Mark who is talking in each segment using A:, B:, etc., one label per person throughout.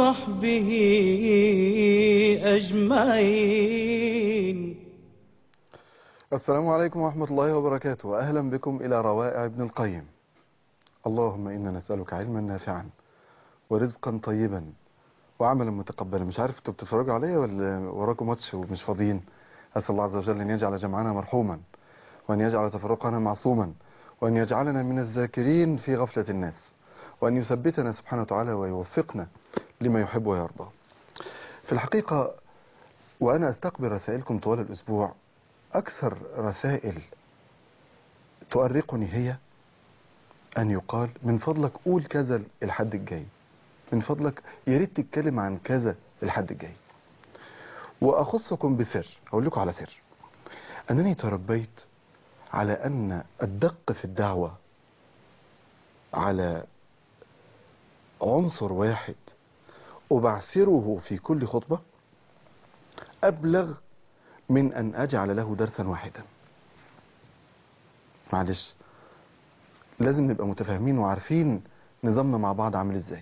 A: وصحبه أجمعين
B: السلام عليكم ورحمة الله وبركاته أهلا بكم إلى روائع ابن القيم اللهم إنا نسألك علما نافعا ورزقا طيبا وعملا متقبلا مش عارف انتوا بتتفرجوا عليا ولا وراكم ماتش ومش فاضيين أسأل الله عز وجل أن يجعل جمعنا مرحوما وأن يجعل تفرقنا معصوما وأن يجعلنا من الذاكرين في غفلة الناس وأن يثبتنا سبحانه وتعالى ويوفقنا لما يحب ويرضى في الحقيقة وأنا أستقبل رسائلكم طوال الأسبوع أكثر رسائل تؤرقني هي أن يقال من فضلك قول كذا الحد الجاي من فضلك يا ريت تتكلم عن كذا الحد الجاي وأخصكم بسر أقول لكم على سر أنني تربيت على أن الدق في الدعوة على عنصر واحد أبعثره في كل خطبة أبلغ من أن أجعل له درسا واحدا معلش لازم نبقى متفاهمين وعارفين نظامنا مع بعض عامل ازاي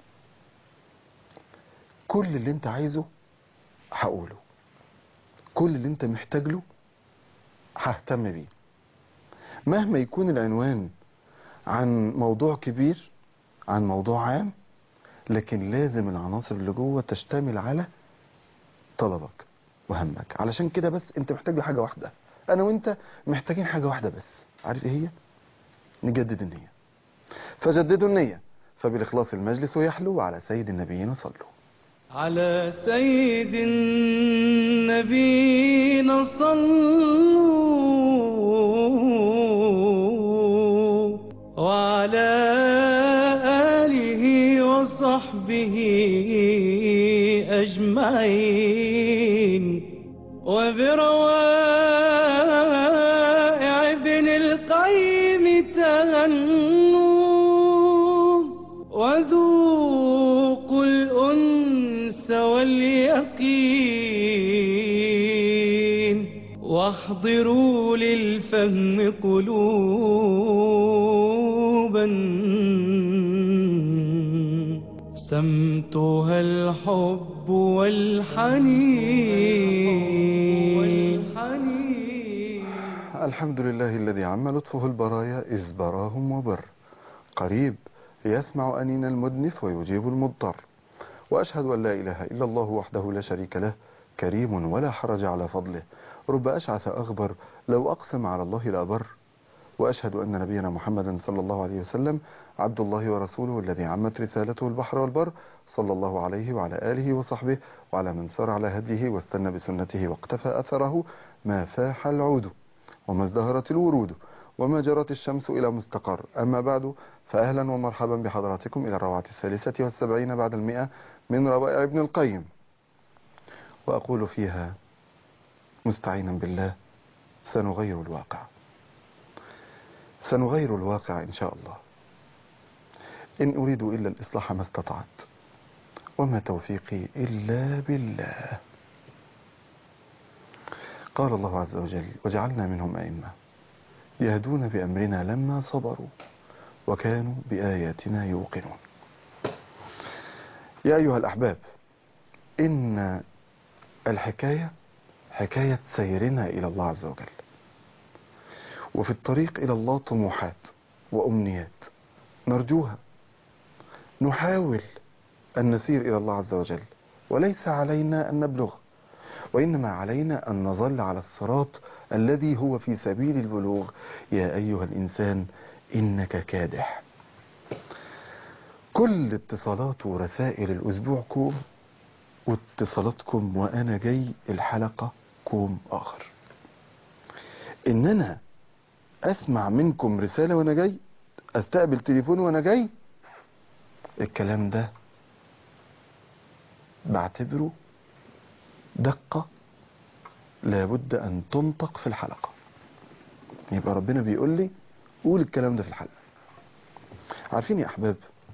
B: كل اللي انت عايزه هقوله كل اللي انت محتاج له ههتم بيه مهما يكون العنوان عن موضوع كبير عن موضوع عام لكن لازم العناصر اللي جوه تشتمل على طلبك وهمك علشان كده بس انت محتاج لحاجه واحده انا وانت محتاجين حاجه واحده بس عارف ايه هي نجدد النيه فجددوا النيه فبالاخلاص المجلس يحلو وعلى سيد النبيين صلوا
A: على سيد النبينا صلوا وعلى آله وصحبه أجمعين وبروائع ابن القيم تهنوا وذوقوا الأنس واليقين واحضروا للفهم قلوبا سمتها الحب والحنين والحنين
B: الحمد لله الذي عم لطفه البرايا إذ براهم وبر قريب يسمع أنين المدنف ويجيب المضطر وأشهد أن لا إله إلا الله وحده لا شريك له كريم ولا حرج على فضله رب أشعث أغبر لو أقسم على الله لأبر وأشهد أن نبينا محمدا صلى الله عليه وسلم عبد الله ورسوله الذي عمت رسالته البحر والبر صلى الله عليه وعلى آله وصحبه وعلى من سار على هديه واستنى بسنته واقتفى أثره ما فاح العود وما ازدهرت الورود وما جرت الشمس إلى مستقر أما بعد فأهلا ومرحبا بحضراتكم إلى الروعة الثالثة والسبعين بعد المئة من روائع ابن القيم وأقول فيها مستعينا بالله سنغير الواقع سنغير الواقع إن شاء الله إن أريد إلا الإصلاح ما استطعت وما توفيقي إلا بالله قال الله عز وجل وجعلنا منهم أئمة يهدون بأمرنا لما صبروا وكانوا بآياتنا يوقنون يا أيها الأحباب إن الحكاية حكاية سيرنا إلى الله عز وجل وفي الطريق إلى الله طموحات وأمنيات نرجوها نحاول أن نسير إلى الله عز وجل وليس علينا أن نبلغ وإنما علينا أن نظل على الصراط الذي هو في سبيل البلوغ يا أيها الإنسان إنك كادح كل اتصالات ورسائل الأسبوع كوم واتصالاتكم وأنا جاي الحلقة كوم آخر إن أنا أسمع منكم رسالة وأنا جاي أستقبل تليفون وأنا جاي الكلام ده بعتبره دقة لابد أن تنطق في الحلقة يبقى ربنا بيقول لي قول الكلام ده في الحلقة عارفين يا أحباب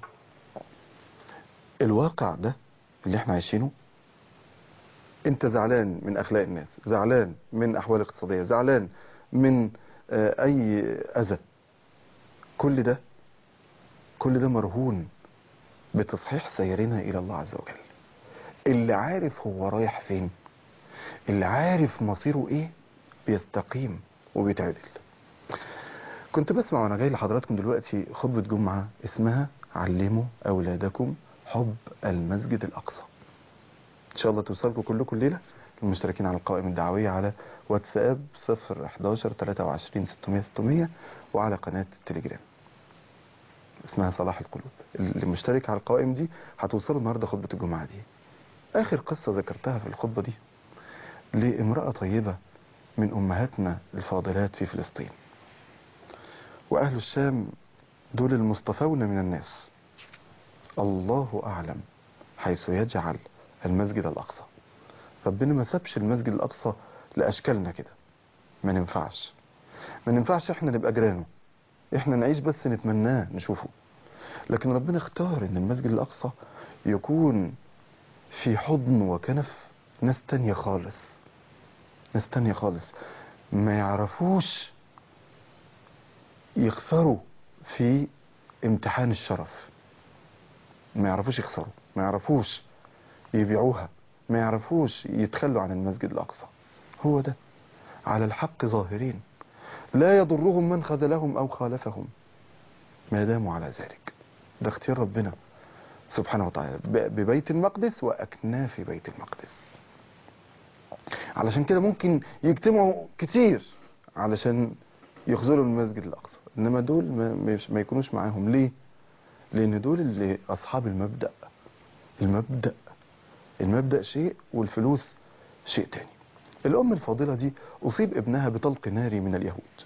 B: الواقع ده اللي احنا عايشينه انت زعلان من اخلاق الناس زعلان من احوال اقتصادية زعلان من آه، اي اذى كل ده كل ده مرهون بتصحيح سيرنا إلى الله عز وجل اللي عارف هو رايح فين اللي عارف مصيره إيه بيستقيم وبيتعدل كنت بسمع وانا جاي لحضراتكم دلوقتي خطبة جمعة اسمها علموا أولادكم حب المسجد الأقصى إن شاء الله توصلكم كلكم الليلة المشتركين على القوائم الدعوية على واتساب 0 11 23 600 600 وعلى قناة التليجرام اسمها صلاح القلوب اللي مشترك على القوائم دي هتوصلوا النهاردة خطبة الجمعة دي آخر قصة ذكرتها في الخطبة دي لامرأة طيبة من أمهاتنا الفاضلات في فلسطين وأهل الشام دول المصطفون من الناس الله أعلم حيث يجعل المسجد الأقصى ربنا ما سابش المسجد الأقصى لأشكالنا كده ما ننفعش ما ننفعش احنا نبقى جيرانه احنا نعيش بس نتمناه نشوفه لكن ربنا اختار ان المسجد الأقصى يكون في حضن وكنف ناس تانية خالص ناس تانية خالص ما يعرفوش يخسروا في امتحان الشرف ما يعرفوش يخسروا ما يعرفوش يبيعوها ما يعرفوش يتخلوا عن المسجد الأقصى هو ده على الحق ظاهرين لا يضرهم من خذلهم أو خالفهم ما داموا على ذلك ده اختيار ربنا سبحانه وتعالى ببيت المقدس وأكناف بيت المقدس علشان كده ممكن يجتمعوا كتير علشان يخذلوا المسجد الأقصى إنما دول ما, ما يكونوش معاهم ليه لأن دول اللي أصحاب المبدأ المبدأ المبدأ شيء والفلوس شيء تاني الأم الفاضلة دي أصيب ابنها بطلق ناري من اليهود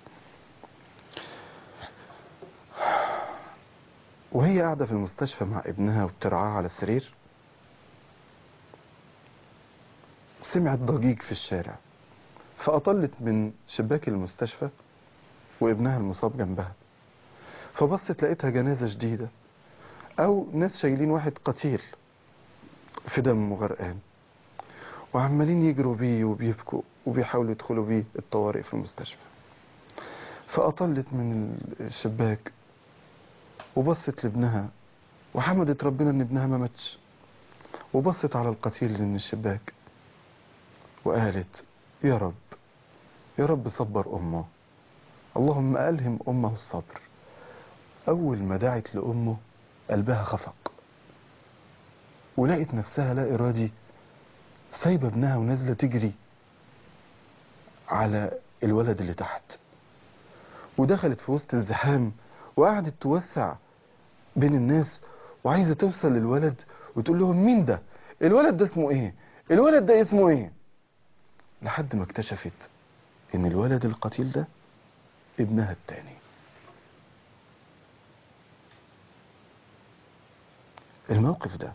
B: وهي قاعدة في المستشفى مع ابنها وبترعاه على السرير سمعت ضجيج في الشارع فأطلت من شباك المستشفى وابنها المصاب جنبها فبصت لقيتها جنازة جديدة أو ناس شايلين واحد قتيل في دم غرقان وعمالين يجروا بيه وبيبكوا وبيحاولوا يدخلوا بيه الطوارئ في المستشفى فأطلت من الشباك وبصت لابنها وحمدت ربنا ان ابنها ما ماتش وبصت على القتيل اللي من الشباك وقالت يا رب يا رب صبر أمه اللهم ألهم أمه الصبر أول ما دعت لأمه قلبها خفق ولقت نفسها لا إرادي سايبة ابنها ونازلة تجري على الولد اللي تحت ودخلت في وسط الزحام وقعدت توسع بين الناس وعايزة توصل للولد وتقول لهم مين ده الولد ده اسمه ايه الولد ده اسمه ايه لحد ما اكتشفت ان الولد القتيل ده ابنها التاني الموقف ده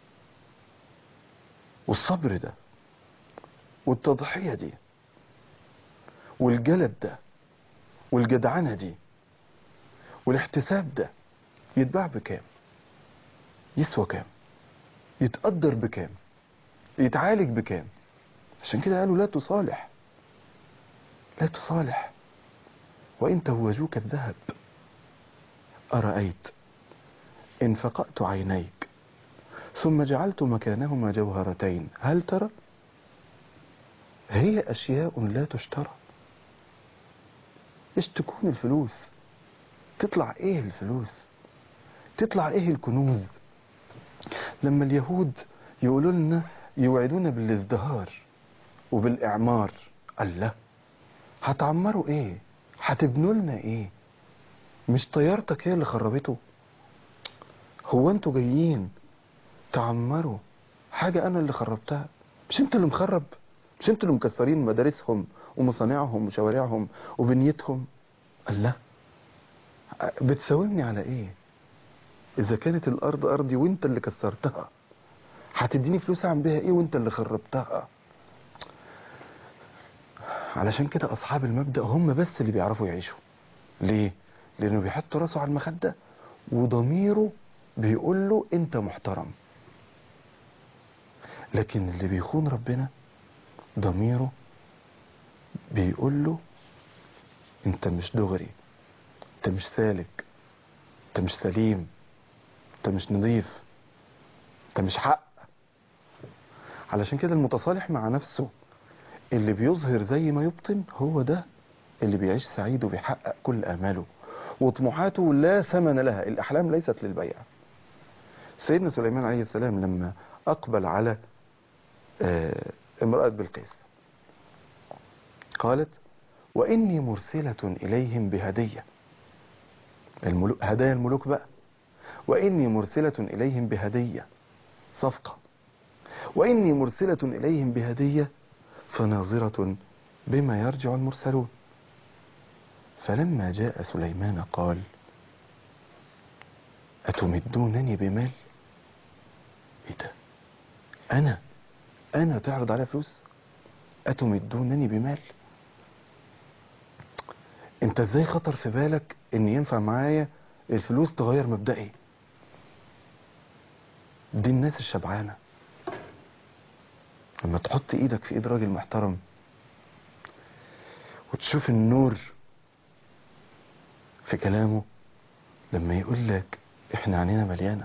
B: والصبر ده والتضحية دي والجلد ده والجدعنة دي والاحتساب ده يتباع بكام يسوى كام يتقدر بكام يتعالج بكام عشان كده قالوا لا تصالح لا تصالح وإن توجوك الذهب أرأيت إن فقأت عينيك ثم جعلت مكانهما جوهرتين هل ترى هي أشياء لا تشترى إيش تكون الفلوس تطلع إيه الفلوس تطلع إيه الكنوز لما اليهود يقولوا لنا يوعدونا بالازدهار وبالإعمار الله هتعمروا إيه هتبنوا لنا إيه مش طيارتك هي اللي خربته هو انتوا جايين تعمروا حاجة أنا اللي خربتها مش انتوا اللي مخرب مش انتوا اللي مكسرين مدارسهم ومصانعهم وشوارعهم وبنيتهم الله بتساومني على ايه اذا كانت الارض ارضي وانت اللي كسرتها هتديني فلوس اعمل بيها ايه وانت اللي خربتها علشان كده اصحاب المبدأ هم بس اللي بيعرفوا يعيشوا ليه لانه بيحط راسه على المخدة وضميره بيقول له انت محترم لكن اللي بيخون ربنا ضميره بيقول له انت مش دغري انت مش سالك انت مش سليم انت مش نظيف ده مش حق علشان كده المتصالح مع نفسه اللي بيظهر زي ما يبطن هو ده اللي بيعيش سعيد وبيحقق كل آماله وطموحاته لا ثمن لها الأحلام ليست للبيع سيدنا سليمان عليه السلام لما أقبل على آه، امرأة بلقيس قالت وإني مرسلة إليهم بهدية الملوك هدايا الملوك بقى وإني مرسلة إليهم بهدية صفقة وإني مرسلة إليهم بهدية فناظرة بما يرجع المرسلون فلما جاء سليمان قال أتمدونني بمال إيه ده أنا أنا تعرض على فلوس أتمدونني بمال أنت إزاي خطر في بالك إن ينفع معايا الفلوس تغير مبدئي دي الناس الشبعانة لما تحط ايدك في ايد راجل محترم وتشوف النور في كلامه لما يقول لك احنا عينينا مليانة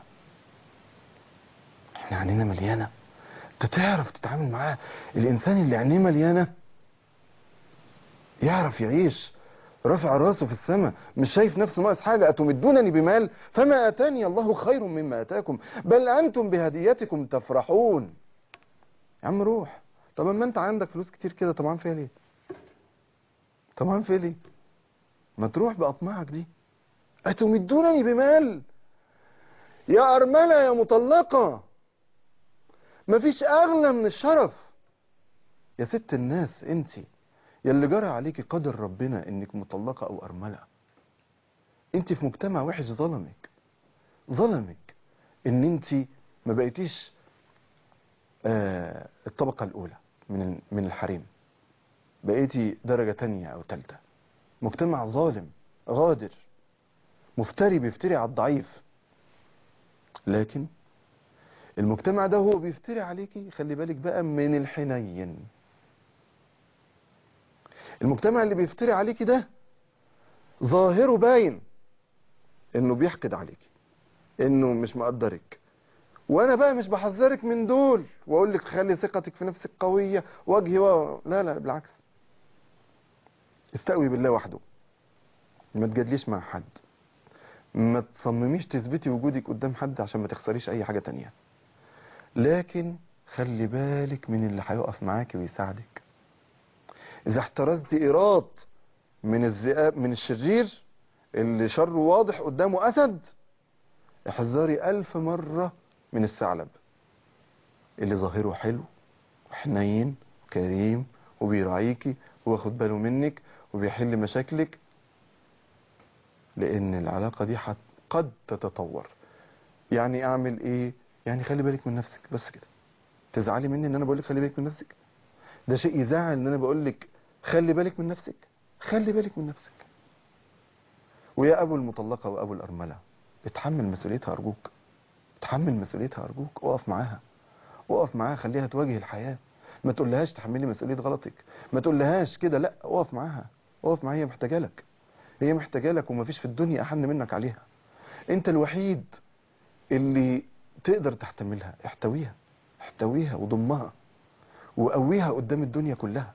B: احنا عينينا مليانة انت تعرف تتعامل معاه الانسان اللي عينيه مليانة يعرف يعيش رافع راسه في السماء مش شايف نفسه ناقص حاجة أتمدونني بمال فما آتاني الله خير مما آتاكم بل أنتم بهديتكم تفرحون يا عم روح طب اما انت عندك فلوس كتير كده طبعا فيها ليه طبعا فيها ليه ما تروح بأطماعك دي أتمدونني بمال يا أرملة يا مطلقة مفيش أغلى من الشرف يا ست الناس انتي يا اللي جرى عليكي قدر ربنا انك مطلقة او ارملة انت في مجتمع وحش ظلمك ظلمك ان انت ما بقيتيش آه الطبقة الاولى من من الحريم بقيتي درجة تانية او تالتة مجتمع ظالم غادر مفتري بيفتري على الضعيف لكن المجتمع ده هو بيفتري عليكي خلي بالك بقى من الحنين المجتمع اللي بيفتري عليكي ده ظاهره باين انه بيحقد عليكي انه مش مقدرك وانا بقى مش بحذرك من دول واقول لك خلي ثقتك في نفسك قويه وجهي و... لا لا بالعكس استقوي بالله وحده ما تجادليش مع حد ما تصمميش تثبتي وجودك قدام حد عشان ما تخسريش اي حاجه تانية لكن خلي بالك من اللي هيقف معاكي ويساعدك إذا احترزت إيراد من الذئاب من الشرير اللي شره واضح قدامه أسد احذري ألف مرة من الثعلب اللي ظاهره حلو وحنين كريم وبيراعيكي واخد باله منك وبيحل مشاكلك لأن العلاقة دي حت قد تتطور يعني أعمل إيه؟ يعني خلي بالك من نفسك بس كده تزعلي مني إن أنا بقول لك خلي بالك من نفسك ده شيء يزعل ان انا بقول لك خلي بالك من نفسك خلي بالك من نفسك ويا ابو المطلقه وابو الارمله اتحمل مسؤوليتها ارجوك اتحمل مسؤوليتها ارجوك اقف معاها اقف معاها خليها تواجه الحياه ما تقولهاش تحملي مسؤوليه غلطك ما تقولهاش كده لا اقف معاها اقف معاها هي محتاجه لك هي محتاجه لك ومفيش في الدنيا احن منك عليها انت الوحيد اللي تقدر تحتملها احتويها احتويها وضمها وقويها قدام الدنيا كلها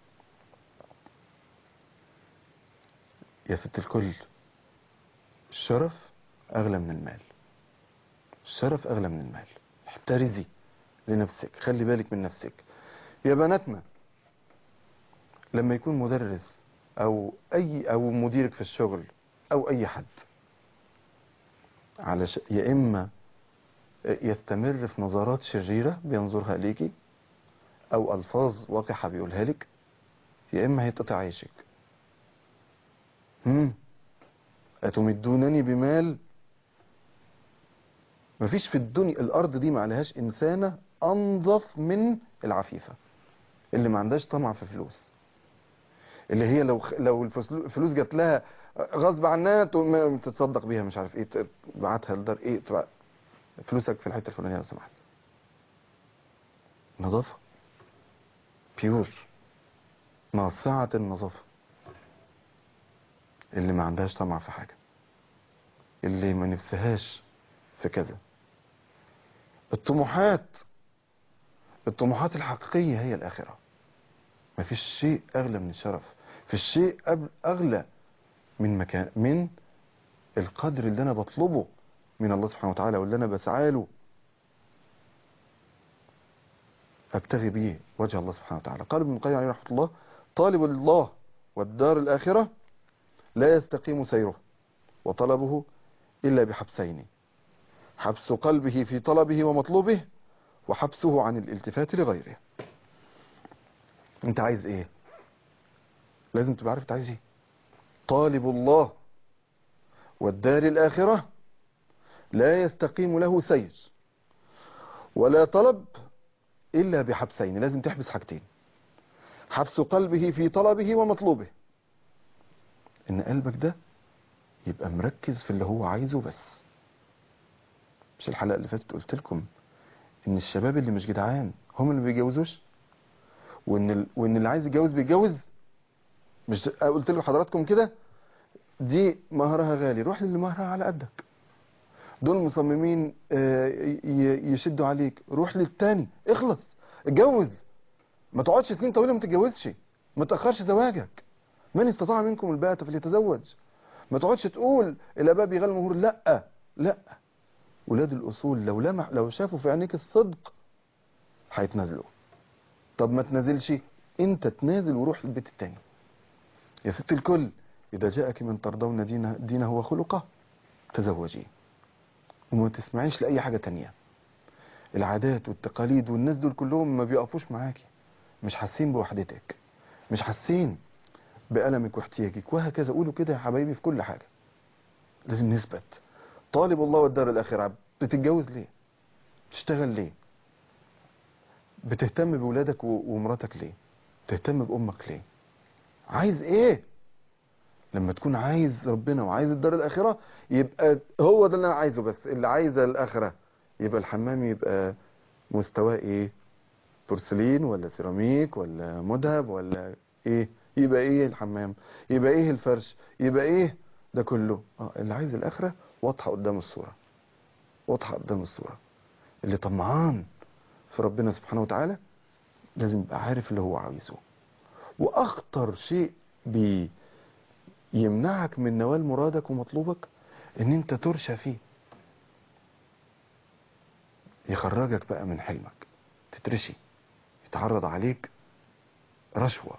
B: يا ست الكل الشرف أغلى من المال الشرف أغلى من المال احترزي لنفسك خلي بالك من نفسك يا بناتنا لما يكون مدرس أو أي أو مديرك في الشغل أو أي حد على ش... يا إما يستمر في نظرات شريرة بينظرها ليكي او الفاظ وقحة بيقولها لك يا اما هيتقطع عيشك هم اتمدونني بمال مفيش في الدنيا الارض دي ما عليهاش انسانة انظف من العفيفة اللي ما عندهاش طمع في فلوس اللي هي لو لو الفلوس جات لها غصب عنها تتصدق بيها مش عارف ايه تبعتها لدار ايه تبع فلوسك في الحته الفلانيه لو سمحت نظافه بيور ناصعة النظافة اللي ما عندهاش طمع في حاجة اللي ما نفسهاش في كذا الطموحات الطموحات الحقيقية هي الآخرة ما فيش شيء أغلى من الشرف في الشيء أب- أغلى من مكان من القدر اللي أنا بطلبه من الله سبحانه وتعالى واللي أنا بسعى له أبتغي به وجه الله سبحانه وتعالى قال ابن القيم عليه رحمة الله طالب الله والدار الآخرة لا يستقيم سيره وطلبه إلا بحبسين حبس قلبه في طلبه ومطلوبه وحبسه عن الالتفات لغيره انت عايز ايه لازم تبقى عارف انت عايز ايه طالب الله والدار الآخرة لا يستقيم له سير ولا طلب إلا بحبسين لازم تحبس حاجتين حبس قلبه في طلبه ومطلوبه إن قلبك ده يبقى مركز في اللي هو عايزه بس مش الحلقة اللي فاتت قلت لكم إن الشباب اللي مش جدعان هم اللي ما بيتجوزوش وإن ال... وإن اللي عايز يتجوز بيتجوز مش قلت لكم حضراتكم كده دي مهرها غالي روح للي مهرها على قدك دول مصممين آه، ي- يشدوا عليك روح للتاني اخلص اتجوز ما تقعدش سنين طويله ما تتجوزش ما تاخرش زواجك من استطاع منكم الباءة فليتزوج ما تقعدش تقول الاباء بيغلوا مهور لا لا ولاد الاصول لو لمح لو شافوا في عينيك الصدق هيتنازلوا طب ما تنازلش انت تنازل وروح البيت التاني يا ست الكل اذا جاءك من ترضون دينه, دينه وخلقه تزوجيه وما تسمعيش لأي حاجة تانية العادات والتقاليد والناس دول كلهم ما بيقفوش معاكي مش حاسين بوحدتك مش حاسين بألمك واحتياجك وهكذا قولوا كده يا حبايبي في كل حاجة لازم نثبت طالب الله والدار الآخرة بتتجوز ليه تشتغل ليه بتهتم بولادك و- ومراتك ليه تهتم بأمك ليه عايز ايه لما تكون عايز ربنا وعايز الدار الآخرة يبقى هو ده اللي أنا عايزه بس اللي عايزه الآخرة يبقى الحمام يبقى مستواه إيه بورسلين ولا سيراميك ولا مذهب ولا إيه يبقى إيه الحمام يبقى إيه الفرش يبقى إيه ده كله آه اللي عايز الآخرة واضحة قدام الصورة واضحة قدام الصورة اللي طمعان في ربنا سبحانه وتعالى لازم يبقى عارف اللي هو عايزه وأخطر شيء بي يمنعك من نوال مرادك ومطلوبك ان انت ترشى فيه يخرجك بقى من حلمك تترشي يتعرض عليك رشوة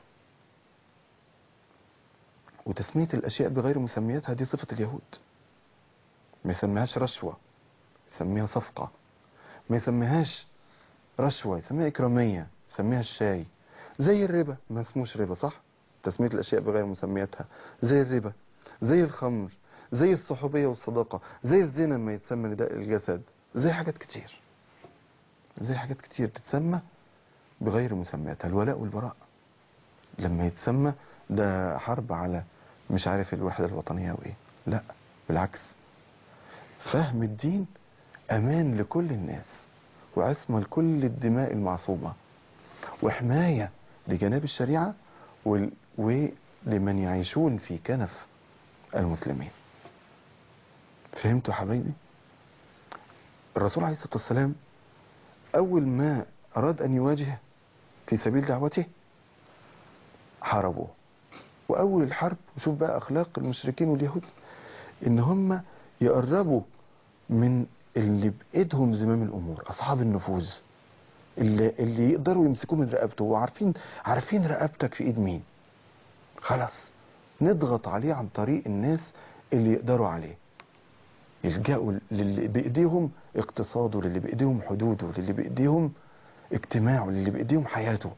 B: وتسمية الأشياء بغير مسمياتها دي صفة اليهود ما يسميهاش رشوة يسميها صفقة ما يسميهاش رشوة يسميها إكرامية يسميها الشاي زي الربا ما اسموش ربا صح تسمية الأشياء بغير مسمياتها زي الربا زي الخمر زي الصحوبية والصداقة زي الزنا ما يتسمى نداء الجسد زي حاجات كتير زي حاجات كتير تتسمى بغير مسمياتها الولاء والبراء لما يتسمى ده حرب على مش عارف الوحدة الوطنية وايه لا بالعكس فهم الدين امان لكل الناس وعصمة لكل الدماء المعصومة وحماية لجناب الشريعة وال- ولمن يعيشون في كنف المسلمين فهمتوا يا حبايبي الرسول عليه الصلاة والسلام أول ما أراد أن يواجه في سبيل دعوته حاربوه وأول الحرب وشوف بقى أخلاق المشركين واليهود إن هم يقربوا من اللي بإيدهم زمام الأمور أصحاب النفوذ اللي, اللي يقدروا يمسكوه من رقبته وعارفين عارفين رقبتك في إيد مين خلاص نضغط عليه عن طريق الناس اللي يقدروا عليه يلجأوا للي بإيديهم اقتصاده للي بإيديهم حدوده للي بإيديهم اجتماعه للي بإيديهم حياته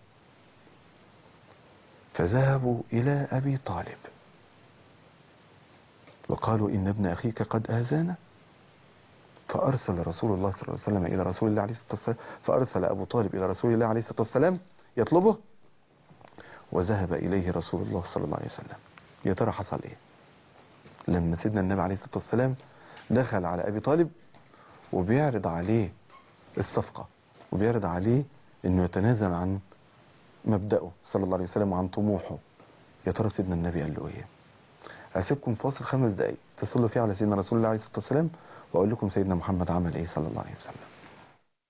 B: فذهبوا إلى أبي طالب وقالوا إن ابن أخيك قد آذانا فأرسل رسول الله صلى الله عليه وسلم إلى رسول الله عليه الصلاة والسلام فأرسل أبو طالب إلى رسول الله عليه الصلاة والسلام يطلبه وذهب إليه رسول الله صلى الله عليه وسلم يا ترى حصل إيه لما سيدنا النبي عليه الصلاة والسلام دخل على أبي طالب وبيعرض عليه الصفقة وبيعرض عليه إنه يتنازل عن مبدأه صلى الله عليه وسلم وعن طموحه يا ترى سيدنا النبي قال له إيه أسيبكم فاصل خمس دقايق تصلوا فيه على سيدنا رسول الله عليه الصلاة والسلام وأقول لكم سيدنا محمد عمل إيه صلى الله عليه وسلم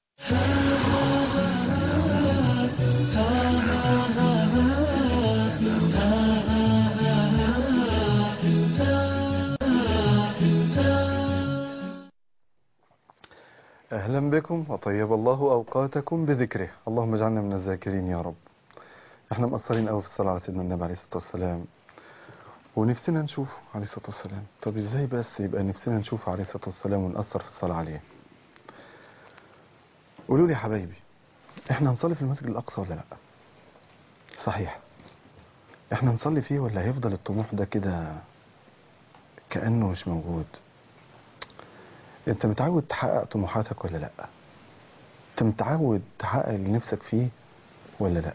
B: أهلا بكم وطيب الله أوقاتكم بذكره اللهم اجعلنا من الذاكرين يا رب احنا مقصرين قوي في الصلاة على سيدنا النبي عليه الصلاة والسلام ونفسنا نشوفه عليه الصلاة والسلام طب ازاي بس يبقى نفسنا نشوفه عليه الصلاة والسلام ونأثر في الصلاة عليه قولوا لي يا حبايبي احنا هنصلي في المسجد الأقصى ولا لا صحيح احنا نصلي فيه ولا هيفضل الطموح ده كده كأنه مش موجود انت متعود تحقق طموحاتك ولا لا انت متعود تحقق اللي نفسك فيه ولا لا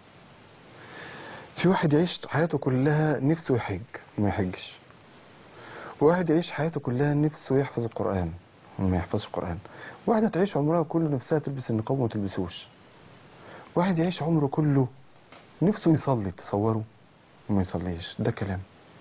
B: في واحد يعيش حياته كلها نفسه يحج وما يحجش واحد يعيش حياته كلها نفسه يحفظ القرآن وما يحفظش القرآن واحدة تعيش عمرها كله نفسها تلبس النقاب وما تلبسوش واحد يعيش عمره كله نفسه يصلي تصوره وما يصليش ده كلام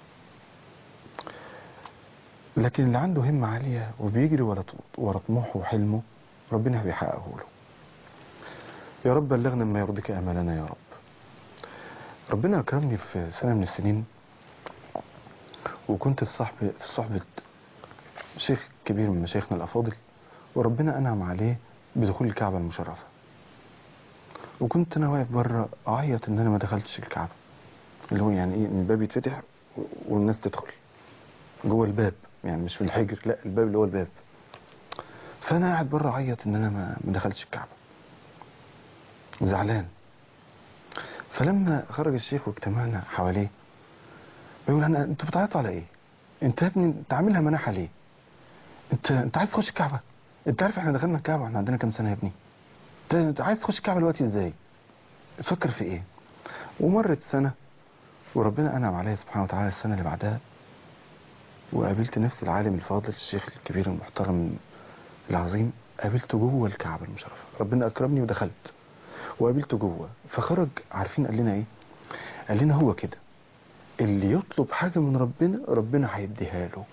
B: لكن اللي عنده همة عالية وبيجري ورا ورا طموحه وحلمه ربنا بيحققه له يا رب بلغنا ما يرضيك امالنا يا رب ربنا اكرمني في سنة من السنين وكنت في صحبة في صحبة شيخ كبير من مشايخنا الافاضل وربنا انعم عليه بدخول الكعبة المشرفة وكنت انا واقف بره اعيط ان انا ما دخلتش الكعبة اللي هو يعني ايه ان الباب يتفتح والناس تدخل جوه الباب يعني مش في الحجر لا الباب اللي هو الباب فانا قاعد بره اعيط ان انا ما ما دخلتش الكعبه زعلان فلما خرج الشيخ واجتمعنا حواليه بيقول انا انتوا بتعيطوا على ايه انت يا ابني انت عاملها مناحه ليه انت انت عايز تخش الكعبه انت عارف احنا دخلنا الكعبه احنا عندنا كام سنه يا ابني انت انت عايز تخش الكعبه دلوقتي ازاي تفكر في ايه ومرت سنه وربنا انعم عليا سبحانه وتعالى السنه اللي بعدها وقابلت نفس العالم الفاضل الشيخ الكبير المحترم العظيم قابلته جوه الكعبة المشرفة ربنا أكرمني ودخلت وقابلته جوه فخرج عارفين قال لنا إيه قال لنا هو كده اللي يطلب حاجة من ربنا ربنا هيديها له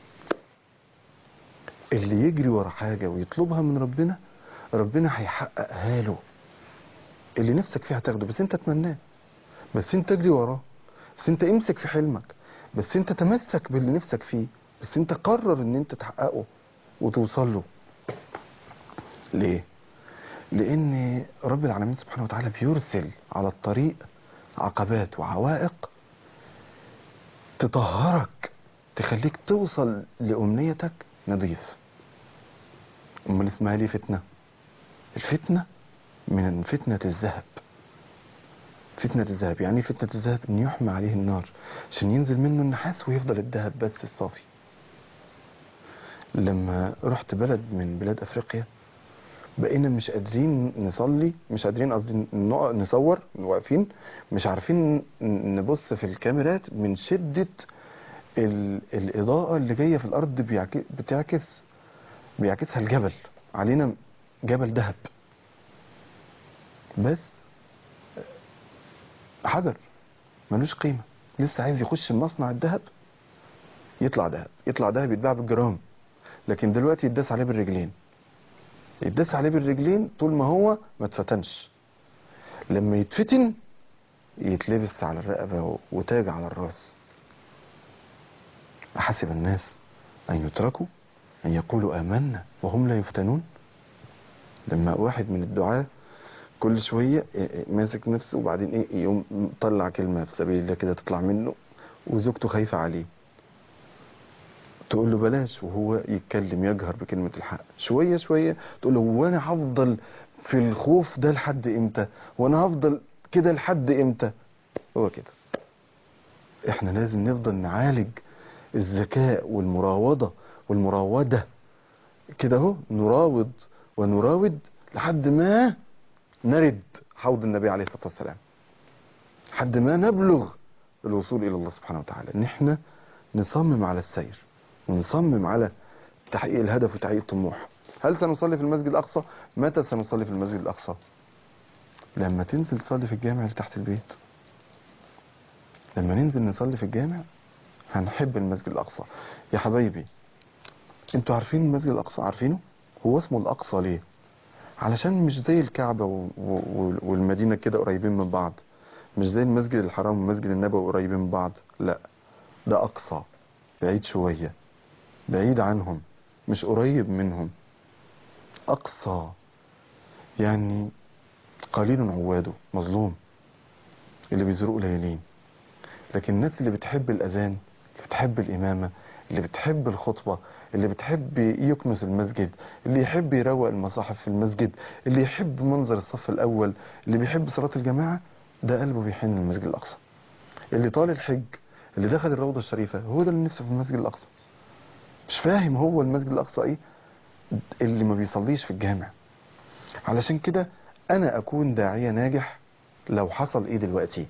B: اللي يجري ورا حاجة ويطلبها من ربنا ربنا هيحققها له اللي نفسك فيها تاخده بس انت تمناه بس انت اجري وراه بس انت امسك في حلمك بس انت تمسك باللي نفسك فيه بس انت قرر ان انت تحققه وتوصل له ليه لان رب العالمين سبحانه وتعالى بيرسل على الطريق عقبات وعوائق تطهرك تخليك توصل لأمنيتك نظيف امال اسمها ليه فتنة الفتنة من فتنة الذهب فتنة الذهب يعني ايه فتنة الذهب ان يحمى عليه النار عشان ينزل منه النحاس ويفضل الذهب بس الصافي لما رحت بلد من بلاد افريقيا بقينا مش قادرين نصلي مش قادرين قصدي نقع- نصور واقفين مش عارفين ن- نبص في الكاميرات من شدة ال... الإضاءة اللي جاية في الأرض بيعك... بتعكس بيعكسها الجبل علينا جبل ذهب بس حجر ملوش قيمة لسه عايز يخش المصنع الذهب يطلع ذهب يطلع ذهب يتباع بالجرام لكن دلوقتي يتداس عليه بالرجلين يتداس عليه بالرجلين طول ما هو ما اتفتنش لما يتفتن يتلبس على الرقبة وتاج على الراس أحسب الناس أن يتركوا أن يقولوا آمنا وهم لا يفتنون لما واحد من الدعاة كل شوية ماسك نفسه وبعدين ايه يقوم طلع كلمة في سبيل الله كده تطلع منه وزوجته خايفة عليه تقول له بلاش وهو يتكلم يجهر بكلمة الحق شوية شوية تقول له وانا هفضل في الخوف ده لحد امتى وانا هفضل كده لحد امتى هو كده احنا لازم نفضل نعالج الذكاء والمراوضة والمراودة كده اهو نراوض ونراود لحد ما نرد حوض النبي عليه الصلاة والسلام لحد ما نبلغ الوصول إلى الله سبحانه وتعالى إن إحنا نصمم على السير ونصمم على تحقيق الهدف وتحقيق الطموح هل سنصلي في المسجد الأقصى؟ متى سنصلي في المسجد الأقصى؟ لما تنزل تصلي في الجامع اللي تحت البيت لما ننزل نصلي في الجامع هنحب المسجد الأقصى يا حبايبي انتوا عارفين المسجد الأقصى عارفينه؟ هو اسمه الأقصى ليه؟ علشان مش زي الكعبة و... و... والمدينة كده قريبين من بعض مش زي المسجد الحرام والمسجد النبوي قريبين من بعض لا ده أقصى بعيد شوية بعيد عنهم مش قريب منهم أقصى يعني قليل عواده مظلوم اللي بيزوروا قليلين لكن الناس اللي بتحب الأذان اللي بتحب الإمامة اللي بتحب الخطبة اللي بتحب يكنس المسجد اللي يحب يروق المصاحف في المسجد اللي يحب منظر الصف الأول اللي بيحب صلاة الجماعة ده قلبه بيحن للمسجد الأقصى اللي طال الحج اللي دخل الروضة الشريفة هو ده اللي نفسه في المسجد الأقصى مش فاهم هو المسجد الأقصى إيه اللي ما بيصليش في الجامع علشان كده أنا أكون داعية ناجح لو حصل إيه دلوقتي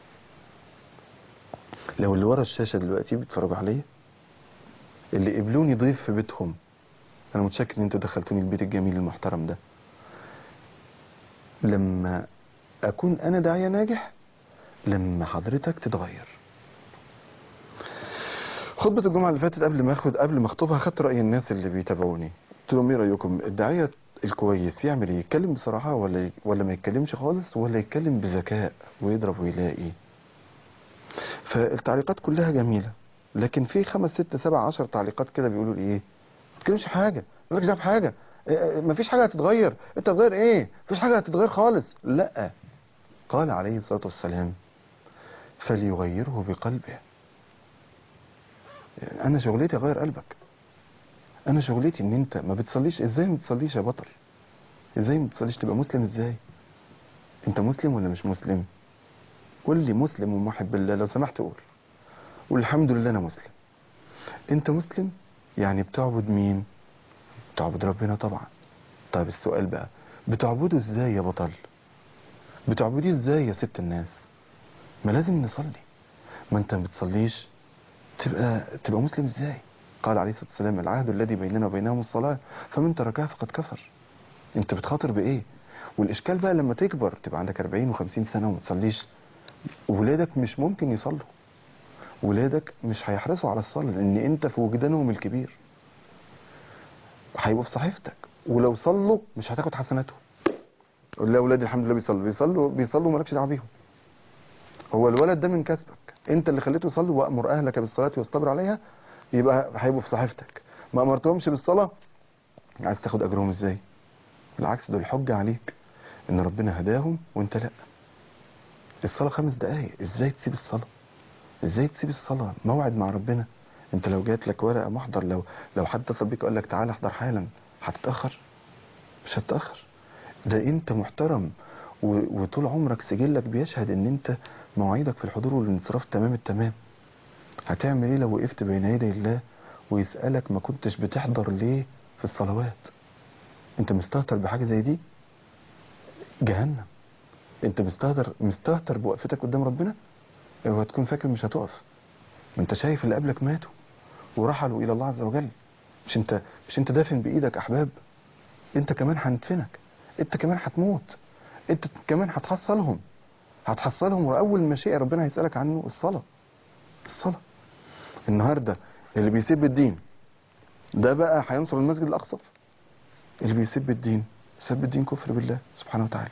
B: لو اللي ورا الشاشة دلوقتي بيتفرجوا عليا اللي قبلوني ضيف في بيتهم أنا متشكر إن أنتوا دخلتوني البيت الجميل المحترم ده لما أكون أنا داعية ناجح لما حضرتك تتغير خطبة الجمعة اللي فاتت قبل ما اخد قبل ما اخطبها خدت رأي الناس اللي بيتابعوني قلت لهم ايه رأيكم الداعية الكويس يعمل ايه يتكلم بصراحة ولا ي... ولا ما يتكلمش خالص ولا يتكلم بذكاء ويضرب ويلاقي فالتعليقات كلها جميلة لكن في خمس ست سبع عشر تعليقات كده بيقولوا لي ايه ما تتكلمش في حاجة مالكش دعوة بحاجة إيه، ما فيش حاجة هتتغير انت هتغير ايه مفيش حاجة هتتغير خالص لا قال عليه الصلاة والسلام فليغيره بقلبه انا شغلتي اغير قلبك انا شغلتي ان انت ما بتصليش ازاي ما بتصليش يا بطل ازاي ما بتصليش تبقى مسلم ازاي انت مسلم ولا مش مسلم قول لي مسلم ومحب بالله لو سمحت قول والحمد لله انا مسلم انت مسلم يعني بتعبد مين بتعبد ربنا طبعا طيب السؤال بقى بتعبده ازاي يا بطل بتعبديه ازاي يا ست الناس ما لازم نصلي ما انت ما بتصليش تبقى تبقى مسلم ازاي قال عليه الصلاه والسلام العهد الذي بيننا وبينهم الصلاه فمن تركها فقد كفر انت بتخاطر بايه والاشكال بقى لما تكبر تبقى عندك 40 و50 سنه وما تصليش ولادك مش ممكن يصلوا ولادك مش هيحرصوا على الصلاه لان انت في وجدانهم الكبير هيبقوا في صحيفتك ولو صلوا مش هتاخد حسناتهم قول لي يا اولادي الحمد لله بيصلوا بيصلوا بيصلوا مالكش دعوه بيهم هو الولد ده من كسبك انت اللي خليته يصلي وامر اهلك بالصلاه واصطبر عليها يبقى هيبقوا في صحيفتك ما امرتهمش بالصلاه عايز تاخد اجرهم ازاي بالعكس دول حجه عليك ان ربنا هداهم وانت لا الصلاه خمس دقائق ازاي تسيب الصلاه ازاي تسيب الصلاه موعد مع ربنا انت لو جات لك ورقه محضر لو لو حد اتصل بيك وقال لك تعالى احضر حالا هتتاخر مش هتتاخر ده انت محترم و- وطول عمرك سجلك بيشهد ان انت مواعيدك في الحضور والانصراف تمام التمام هتعمل ايه لو وقفت بين يدي الله ويسألك ما كنتش بتحضر ليه في الصلوات انت مستهتر بحاجة زي دي جهنم انت مستهتر مستهتر بوقفتك قدام ربنا اوعى تكون فاكر مش هتقف ما انت شايف اللي قبلك ماتوا ورحلوا الى الله عز وجل مش انت مش انت دافن بايدك احباب انت كمان هندفنك انت كمان هتموت انت كمان هتحصلهم هتحصلهم واول ما شيء ربنا هيسالك عنه الصلاه الصلاه النهارده اللي بيسب الدين ده بقى هينصر المسجد الاقصى اللي بيسب الدين سب الدين كفر بالله سبحانه وتعالى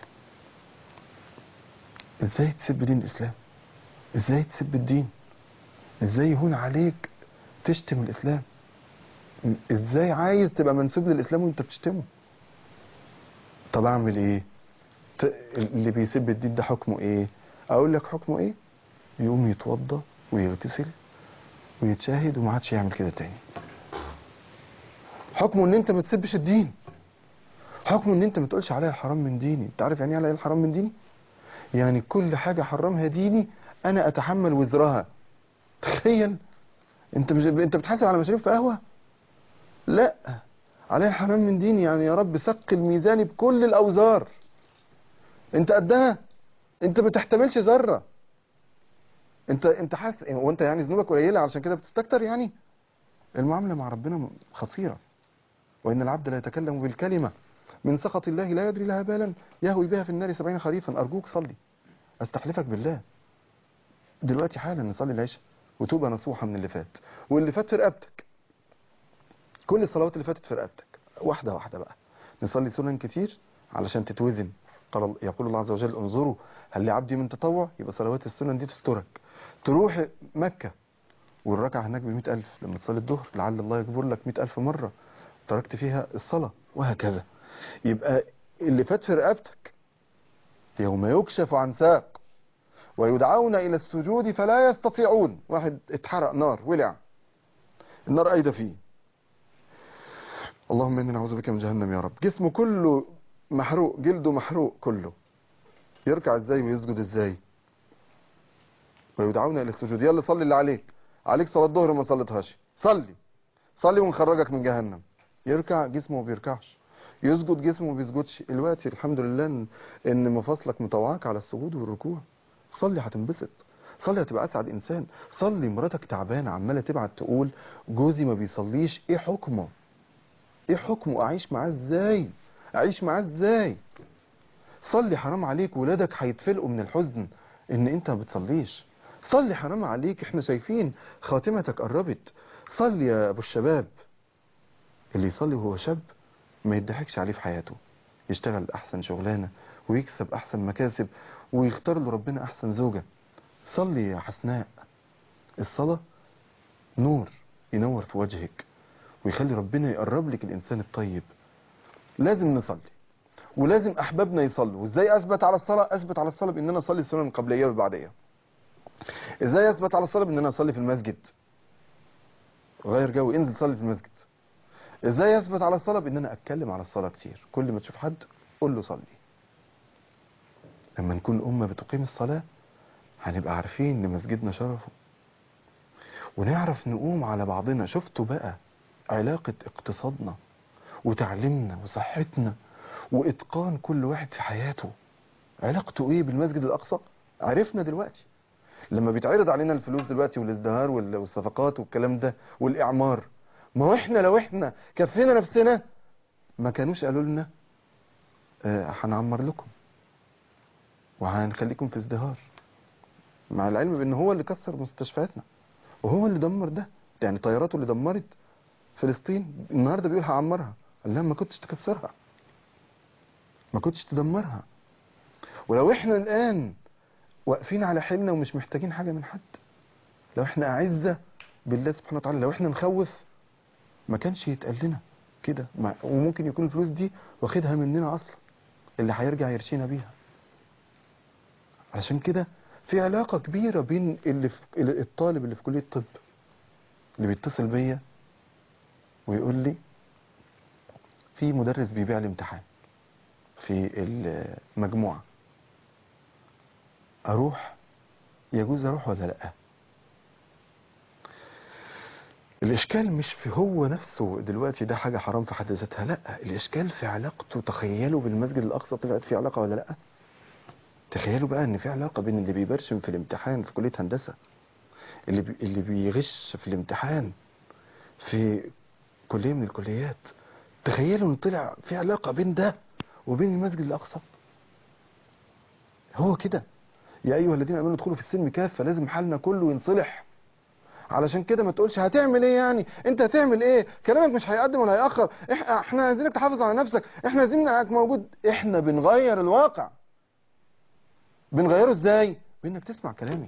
B: ازاي تسب دين الاسلام ازاي تسب الدين ازاي يهون عليك تشتم الاسلام ازاي عايز تبقى منسوب للاسلام وانت بتشتمه طب اعمل ايه ت- اللي بيسب الدين ده حكمه ايه اقول لك حكمه ايه يقوم يتوضى ويغتسل ويتشاهد وما عادش يعمل كده تاني حكمه ان انت ما تسبش الدين حكمه ان انت ما تقولش عليها الحرام من ديني انت عارف يعني ايه عليها الحرام من ديني يعني كل حاجة حرمها ديني انا اتحمل وزرها تخيل انت مش انت بتحاسب على مشاريب في قهوة لا عليها الحرام من ديني يعني يا رب ثقل ميزاني بكل الاوزار انت قدها انت ما تحتملش ذره انت انت حاسس وانت يعني ذنوبك قليله علشان كده بتستكتر يعني المعامله مع ربنا خطيره وان العبد لا يتكلم بالكلمه من سخط الله لا يدري لها بالا يهوي بها في النار سبعين خريفا ارجوك صلي استحلفك بالله دلوقتي حالا نصلي العشاء وتوبه نصوحه من اللي فات واللي فات في رقبتك كل الصلوات اللي فاتت في رقبتك واحده واحده بقى نصلي سنن كتير علشان تتوزن قال يقول الله عز وجل انظروا هل لعبدي من تطوع يبقى صلوات السنن دي تسترك تروح مكة والركعة هناك بمئة ألف لما تصلي الظهر لعل الله يجبر لك مئة ألف مرة تركت فيها الصلاة وهكذا يبقى اللي فات في رقبتك يوم يكشف عن ساق ويدعون إلى السجود فلا يستطيعون واحد اتحرق نار ولع النار قايدة فيه اللهم إني نعوذ بك من جهنم يا رب جسمه كله محروق جلده محروق كله يركع ازاي ويسجد ازاي ويدعون الى السجود يلا صلي اللي عليك عليك صلاة ظهر وما صليتهاش صلي صلي ونخرجك من جهنم يركع جسمه ما بيركعش يسجد جسمه ما بيسجدش دلوقتي الحمد لله ان, إن مفاصلك مطوعاك على السجود والركوع صلي هتنبسط صلي هتبقى اسعد انسان صلي مراتك تعبانه عماله تبعت تقول جوزي ما بيصليش ايه حكمه ايه حكمه اعيش معاه ازاي اعيش معاه ازاي صلي حرام عليك ولادك هيتفلقوا من الحزن ان انت ما بتصليش صلي حرام عليك احنا شايفين خاتمتك قربت صلي يا ابو الشباب اللي يصلي وهو شاب ما يضحكش عليه في حياته يشتغل احسن شغلانه ويكسب احسن مكاسب ويختار له ربنا احسن زوجه صلي يا حسناء الصلاه نور ينور في وجهك ويخلي ربنا يقرب لك الانسان الطيب لازم نصلي ولازم احبابنا يصلوا وازاي اثبت على الصلاه اثبت على الصلاه بان انا اصلي السنن القبليه والبعديه ازاي اثبت على الصلاه بان انا اصلي في المسجد غير جو انزل صلي في المسجد ازاي اثبت على الصلاه بان انا اتكلم على الصلاه كتير كل ما تشوف حد قول له صلي لما نكون امه بتقيم الصلاه هنبقى عارفين ان مسجدنا شرفه ونعرف نقوم على بعضنا شفتوا بقى علاقه اقتصادنا وتعليمنا وصحتنا واتقان كل واحد في حياته علاقته ايه بالمسجد الاقصى عرفنا دلوقتي لما بيتعرض علينا الفلوس دلوقتي والازدهار وال- والصفقات والكلام ده والاعمار ما هو احنا لو احنا كفينا نفسنا ما كانوش قالوا لنا آه، هنعمر لكم وهنخليكم في ازدهار مع العلم بان هو اللي كسر مستشفياتنا وهو اللي دمر ده يعني طياراته اللي دمرت فلسطين النهارده بيقول هعمرها قال لها ما كنتش تكسرها ما كنتش تدمرها ولو احنا الان واقفين على حيلنا ومش محتاجين حاجه من حد لو احنا اعزه بالله سبحانه وتعالى لو احنا نخوف ما كانش يتقال لنا كده ما- وممكن يكون الفلوس دي واخدها مننا اصلا اللي هيرجع يرشينا بيها عشان كده في علاقه كبيره بين اللي في اللي- الطالب اللي في كليه الطب اللي بيتصل بيا ويقول لي في مدرس بيبيع لي امتحان في المجموعه اروح يجوز اروح ولا لا الاشكال مش في هو نفسه دلوقتي ده حاجه حرام في حد ذاتها لا الاشكال في علاقته تخيلوا بالمسجد الاقصى طلعت في علاقه ولا لا تخيلوا بقى ان في علاقه بين اللي بيبرشم في الامتحان في كليه هندسه اللي بي اللي بيغش في الامتحان في كليه من الكليات تخيلوا ان طلع في علاقه بين ده وبين المسجد الاقصى هو كده يا ايها الذين امنوا ادخلوا في السلم كافه لازم حالنا كله ينصلح علشان كده ما تقولش هتعمل ايه يعني انت هتعمل ايه كلامك مش هيقدم ولا هيأخر إح- احنا عايزينك تحافظ على نفسك احنا عايزينك موجود احنا بنغير الواقع بنغيره ازاي بانك تسمع كلامي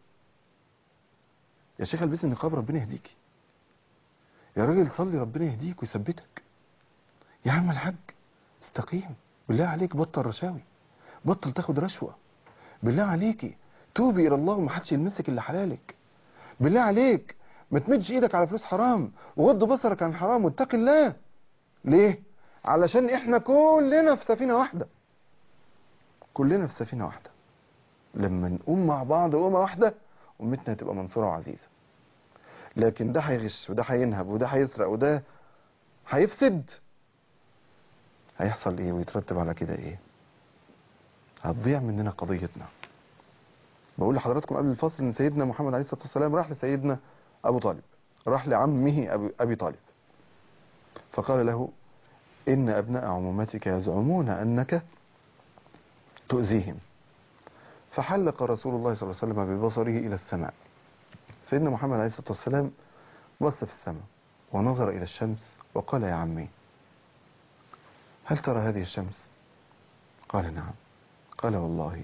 B: يا شيخ البس النقاب ربنا يهديكي يا راجل صلي ربنا يهديك ويثبتك يا عم الحاج استقيم بالله عليك بطل رشاوي بطل تاخد رشوه بالله عليكي توبي الى الله ومحدش يلمسك الا حلالك بالله عليك ما تمدش ايدك على فلوس حرام وغض بصرك عن حرام واتق الله ليه علشان احنا كلنا في سفينه واحده كلنا في سفينه واحده لما نقوم مع بعض قومه واحده امتنا هتبقى منصوره وعزيزه لكن ده هيغش وده هينهب وده هيسرق وده هيفسد هيحصل ايه ويترتب على كده ايه هتضيع مننا قضيتنا بقول لحضراتكم قبل الفصل ان سيدنا محمد عليه الصلاه والسلام راح لسيدنا ابو طالب راح لعمه ابي ابي طالب فقال له ان ابناء عمومتك يزعمون انك تؤذيهم فحلق رسول الله صلى الله عليه وسلم ببصره الى السماء سيدنا محمد عليه الصلاه والسلام بص في السماء ونظر الى الشمس وقال يا عمي هل ترى هذه الشمس قال نعم قال والله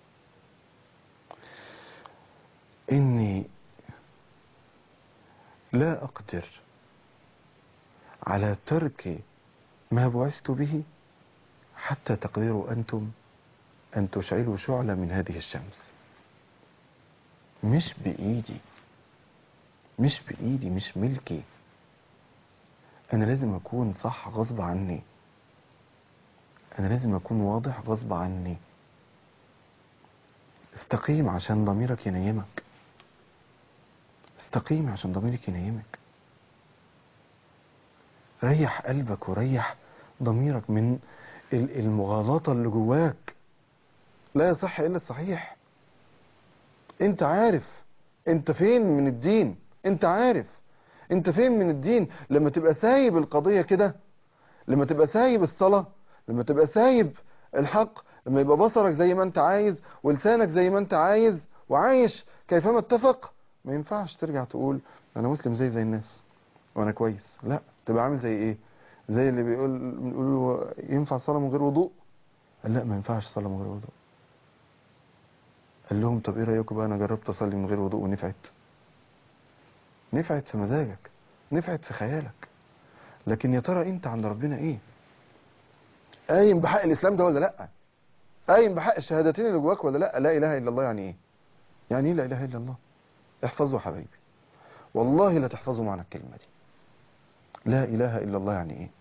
B: إني لا أقدر على ترك ما بعثت به حتى تقدروا أنتم أن تشعلوا شعلة من هذه الشمس مش بإيدي مش بإيدي مش ملكي أنا لازم أكون صح غصب عني أنا لازم أكون واضح غصب عني استقيم عشان ضميرك ينيمك استقيم عشان ضميرك ينيمك ريح قلبك وريح ضميرك من ال- المغالطة اللي جواك لا يصح إلا الصحيح انت عارف انت فين من الدين انت عارف انت فين من الدين لما تبقى سايب القضية كده لما تبقى سايب الصلاة لما تبقى سايب الحق لما يبقى بصرك زي ما انت عايز ولسانك زي ما انت عايز وعايش كيفما اتفق ما ينفعش ترجع تقول انا مسلم زي زي الناس وانا كويس لا تبقى عامل زي ايه زي اللي بيقول بنقول له ينفع صلاة من غير وضوء قال لا ما ينفعش صلاة من غير وضوء قال لهم طب ايه رايكم بقى انا جربت اصلي من غير وضوء ونفعت نفعت في مزاجك نفعت في خيالك لكن يا ترى انت عند ربنا ايه قايم بحق الاسلام ده ولا لا قايم بحق الشهادتين اللي جواك ولا لا لا اله الا الله يعني ايه يعني ايه لا اله الا الله احفظوا يا حبايبي والله لا تحفظوا معنى الكلمه دي لا اله الا الله يعني ايه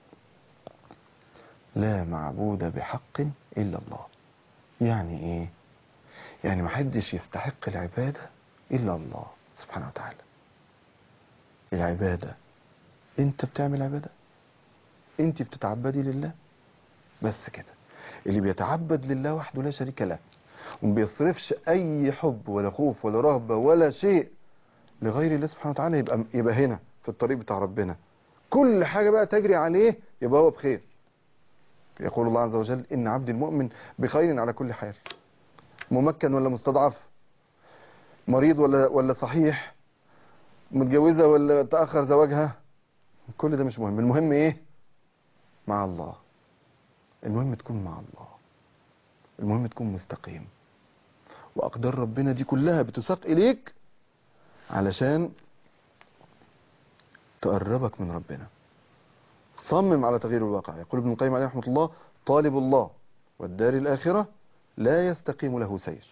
B: لا معبود بحق الا الله يعني ايه يعني محدش يستحق العبادة إلا الله سبحانه وتعالى العبادة انت بتعمل عبادة انت بتتعبدي لله بس كده اللي بيتعبد لله وحده لا شريك له وما بيصرفش اي حب ولا خوف ولا رهبة ولا شيء لغير الله سبحانه وتعالى يبقى يبقى هنا في الطريق بتاع ربنا كل حاجة بقى تجري عليه يبقى هو بخير يقول الله عز وجل إن عبد المؤمن بخير على كل حال ممكن ولا مستضعف مريض ولا ولا صحيح متجوزة ولا تأخر زواجها كل ده مش مهم المهم ايه مع الله المهم تكون مع الله المهم تكون مستقيم وأقدار ربنا دي كلها بتساق إليك علشان تقربك من ربنا صمم على تغيير الواقع يقول ابن القيم عليه رحمة الله طالب الله والدار الآخرة لا يستقيم له سير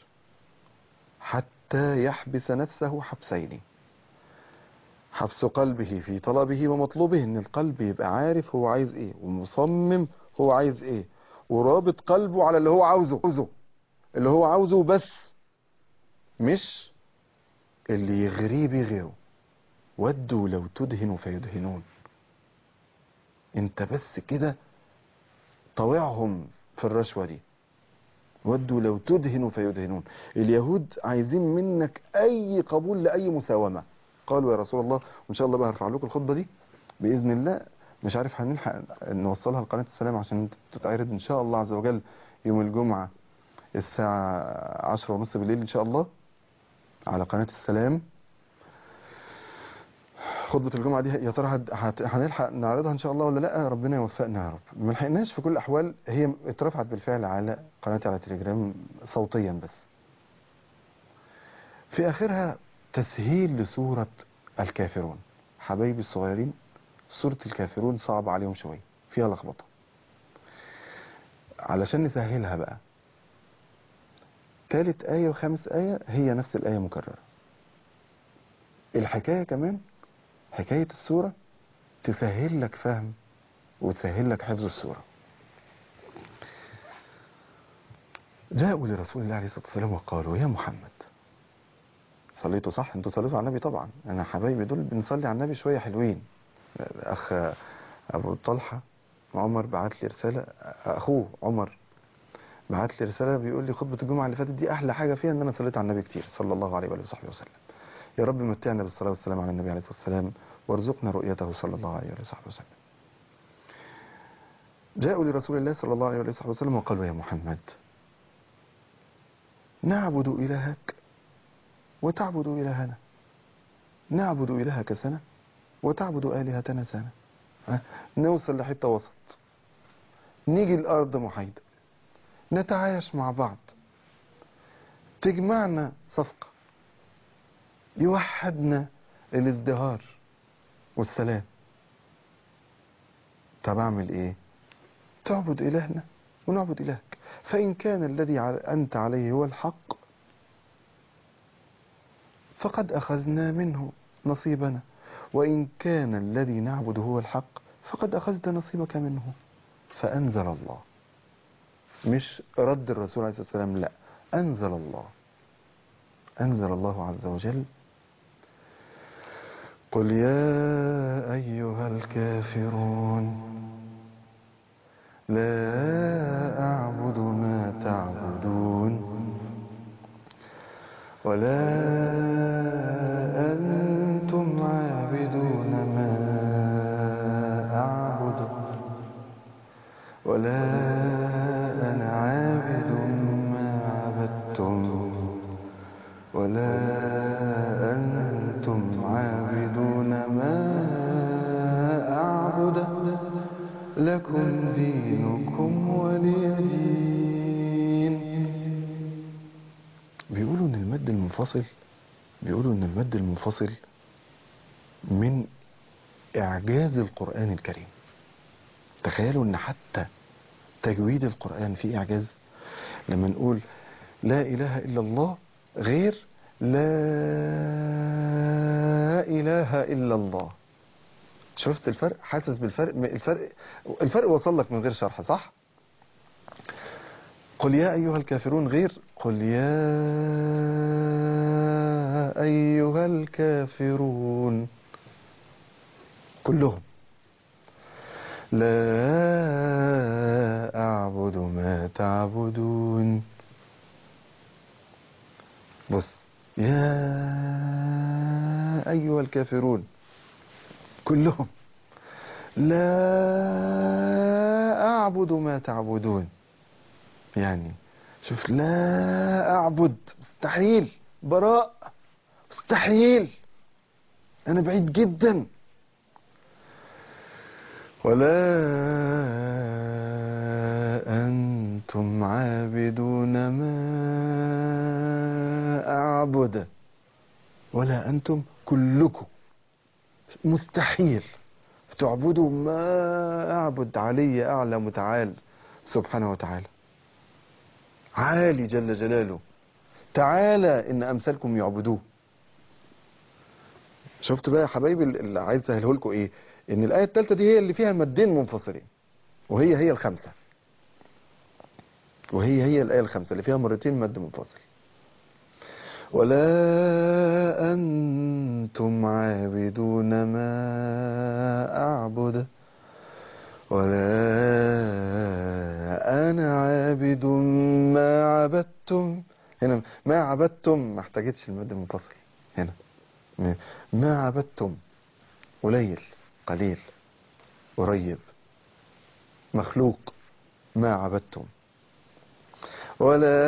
B: حتى يحبس نفسه حبسين حبس قلبه في طلبه ومطلوبه ان القلب يبقى عارف هو عايز ايه ومصمم هو عايز ايه ورابط قلبه على اللي هو عاوزه عاوزه. اللي هو عاوزه بس مش اللي يغريه بغيره ودوا لو تدهنوا فيدهنون انت بس كده طوعهم في الرشوة دي ودوا لو تدهنوا فيدهنون اليهود عايزين منك اي قبول لاي مساومة قالوا يا رسول الله وان شاء الله بقى هرفع لكم الخطبة دي باذن الله مش عارف هنلحق نوصلها لقناة السلام عشان تتعرض ان شاء الله عز وجل يوم الجمعة الساعة عشرة ونص بالليل ان شاء الله على قناة السلام خطبة الجمعة دي يا ترى هد- هت- هنلحق نعرضها ان شاء الله ولا لا ربنا يوفقنا يا رب ما لحقناش في كل الاحوال هي اترفعت بالفعل على قناتي على تليجرام صوتيا بس في اخرها تسهيل لسورة الكافرون حبايبي الصغيرين سورة الكافرون صعب عليهم شوية فيها لخبطة علشان نسهلها بقى تالت آية وخامس آية هي نفس الآية مكررة الحكاية كمان حكاية السورة تسهل لك فهم وتسهل لك حفظ السورة جاءوا لرسول الله عليه الصلاة والسلام وقالوا يا محمد صليتوا صح انتوا صليتوا على النبي طبعا انا حبايبي دول بنصلي على النبي شوية حلوين اخ ابو طلحة عمر بعت لي رسالة اخوه عمر بعت لي رسالة بيقول لي خطبة الجمعة اللي فاتت دي احلى حاجة فيها ان انا صليت على النبي كتير صلى الله عليه وآله وصحبه وسلم يا رب متعنا بالصلاة والسلام على النبي عليه الصلاة والسلام وارزقنا رؤيته صلى الله عليه وآله وصحبه وسلم جاءوا لرسول الله صلى الله عليه وآله وصحبه وسلم وقالوا يا محمد نعبد إلهك وتعبد إلهنا نعبد إلهك سنة وتعبد آلهتنا سنة ها؟ نوصل لحتة وسط نيجي الأرض محايدة نتعايش مع بعض تجمعنا صفقة يوحدنا الازدهار والسلام طب اعمل ايه تعبد إلهنا ونعبد إلهك فإن كان الذي ع- أنت عليه هو الحق فقد أخذنا منه نصيبنا وإن كان الذي نعبد هو الحق فقد أخذت نصيبك منه فأنزل الله مش رد الرسول عليه الصلاة والسلام لا أنزل الله أنزل الله عز وجل قل يا أيها الكافرون لا أعبد ما تعبدون ولا أنتم عابدون ما أعبد ولا أنا عابد ما عبدتم ولا أنتم عابدون ما أعبد لكم دينكم ولي دين بيقولوا ان المد المنفصل بيقولوا ان المد المنفصل من اعجاز القرآن الكريم تخيلوا ان حتى تجويد القرآن فيه اعجاز لما نقول لا اله الا الله غير لا اله الا الله شفت الفرق حاسس بالفرق الفرق الفرق وصل لك من غير شرح صح قل يا أيها الكافرون غير قل يا أيها الكافرون كلهم لا أعبد ما تعبدون بص يا أيها الكافرون كلهم لا أعبد ما تعبدون يعني شوف لا أعبد مستحيل براء مستحيل أنا بعيد جدا ولا أنتم عابدون ما أعبد ولا أنتم كلكم مستحيل تعبدوا ما أعبد علي أعلى متعال سبحانه وتعالى عالي جل جلاله تعالى إن أمثالكم يعبدوه شفت بقى يا حبايبي اللي عايز اسهله لكم ايه ان الايه الثالثه دي هي اللي فيها مدين منفصلين وهي هي الخمسه وهي هي الايه الخمسه اللي فيها مرتين مد منفصل ولا انتم عابدون ما اعبد ولا انا عابد ما عبدتم هنا ما عبدتم ما احتاجتش المد المنفصل هنا ما عبدتم قليل قليل قريب مخلوق ما عبدتم ولا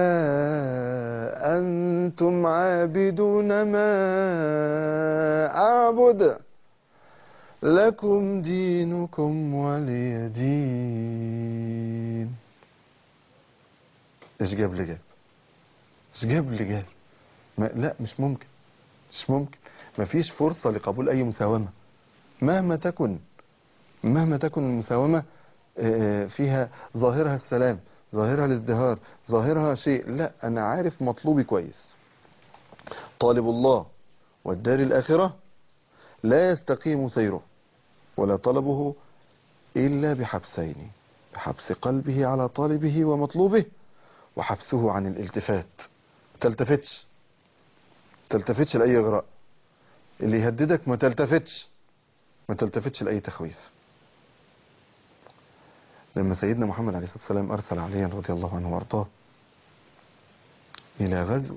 B: أنتم عابدون ما أعبد لكم دينكم ولي دين ايش جاب لي جاب ايش جاب لي جاب ما لا مش ممكن مش ممكن مفيش فرصة لقبول أي مساومة مهما تكن مهما تكن المساومة فيها ظاهرها السلام ظاهرها الازدهار ظاهرها شيء لا أنا عارف مطلوبي كويس طالب الله والدار الآخرة لا يستقيم سيره ولا طلبه إلا بحبسين بحبس قلبه على طالبه ومطلوبه وحبسه عن الالتفات تلتفتش تلتفتش لأي إغراء اللي يهددك ما تلتفتش ما تلتفتش لأي تخويف لما سيدنا محمد عليه الصلاة والسلام أرسل عليا رضي الله عنه وارضاه إلى غزو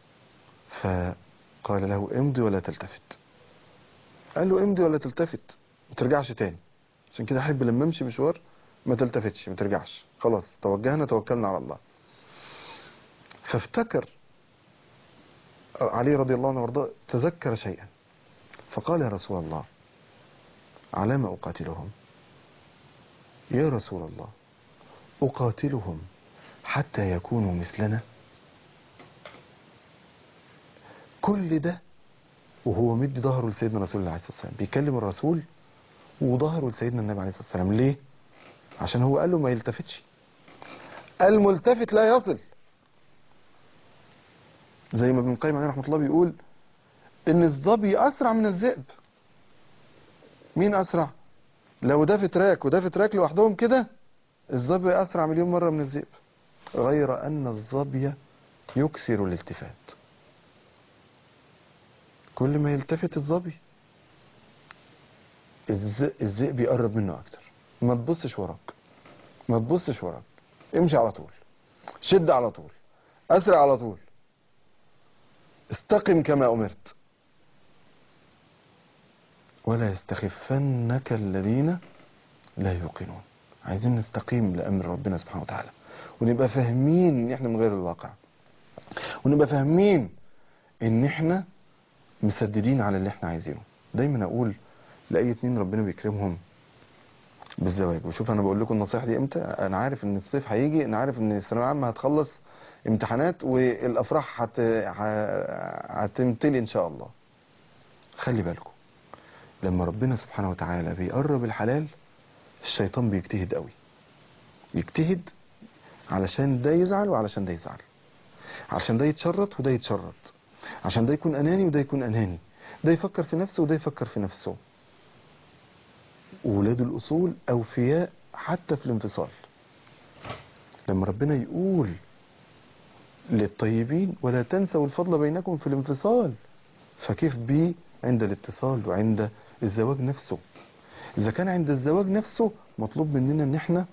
B: فقال له امضي ولا تلتفت قال له امضي ولا تلتفت ما ترجعش تاني عشان كده أحب لما امشي مشوار ما تلتفتش ما ترجعش خلاص توجهنا توكلنا على الله فافتكر علي رضي الله عنه وارضاه تذكر شيئا فقال يا رسول الله على ما أقاتلهم يا رسول الله أقاتلهم حتى يكونوا مثلنا كل ده وهو مدي ظهره لسيدنا رسول الله عليه الصلاة والسلام بيكلم الرسول وظهره لسيدنا النبي عليه الصلاة والسلام ليه عشان هو قال له ما يلتفتش الملتفت لا يصل زي ما ابن القيم عليه رحمه الله بيقول ان الظبي اسرع من الذئب مين اسرع لو ده في تراك وده في تراك لوحدهم كده الظبي اسرع مليون مره من الذئب غير ان الظبي يكسر الالتفات كل ما يلتفت الظبي الز- الذئب يقرب منه اكتر ما تبصش وراك ما تبصش وراك امشي على طول شد على طول اسرع على طول استقم كما امرت ولا يستخفنك الذين لا يوقنون عايزين نستقيم لامر ربنا سبحانه وتعالى ونبقى فاهمين ان احنا من غير الواقع ونبقى فاهمين ان احنا مسددين على اللي احنا عايزينه دايما اقول لاي اتنين ربنا بيكرمهم بالزواج وشوف انا بقول لكم النصيحه دي امتى انا عارف ان الصيف هيجي انا عارف ان الثانويه العامه هتخلص امتحانات والافراح هت... ه- هتمتلي ان شاء الله خلي بالكم لما ربنا سبحانه وتعالى بيقرب الحلال الشيطان بيجتهد قوي يجتهد علشان ده يزعل وعلشان ده يزعل علشان ده يتشرط وده يتشرط عشان ده يكون اناني وده يكون اناني ده يفكر في نفسه وده يفكر في نفسه وولاد الأصول أوفياء حتى في الانفصال لما ربنا يقول للطيبين ولا تنسوا الفضل بينكم في الانفصال فكيف بيه عند الاتصال وعند الزواج نفسه إذا كان عند الزواج نفسه مطلوب مننا إن احنا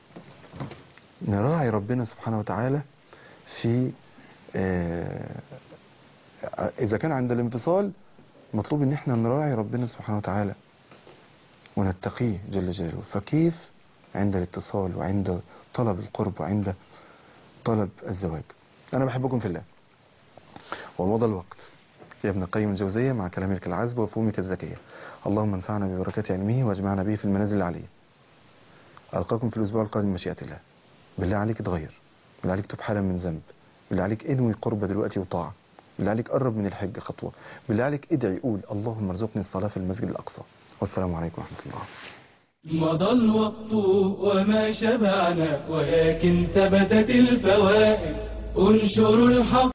B: نراعي ربنا سبحانه وتعالى في آه، إذا كان عند الانفصال مطلوب إن احنا نراعي ربنا سبحانه وتعالى ونتقيه جل جلاله فكيف عند الاتصال وعند طلب القرب وعند طلب الزواج أنا بحبكم في الله ومضى الوقت يا ابن القيم الجوزية مع كلامك العذب وفهومك الذكية اللهم انفعنا ببركات علمه واجمعنا به في المنازل العلية ألقاكم في الأسبوع القادم مشيئة الله بالله عليك اتغير بالله عليك تب حالا من ذنب بالله عليك انوي قربة دلوقتي وطاعة بالله عليك قرب من الحج خطوة بالله عليك ادعي قول اللهم ارزقني الصلاة في المسجد الأقصى والسلام عليكم ورحمة الله
A: مضى الوقت وما شبعنا ولكن ثبتت الفوائد انشروا الحق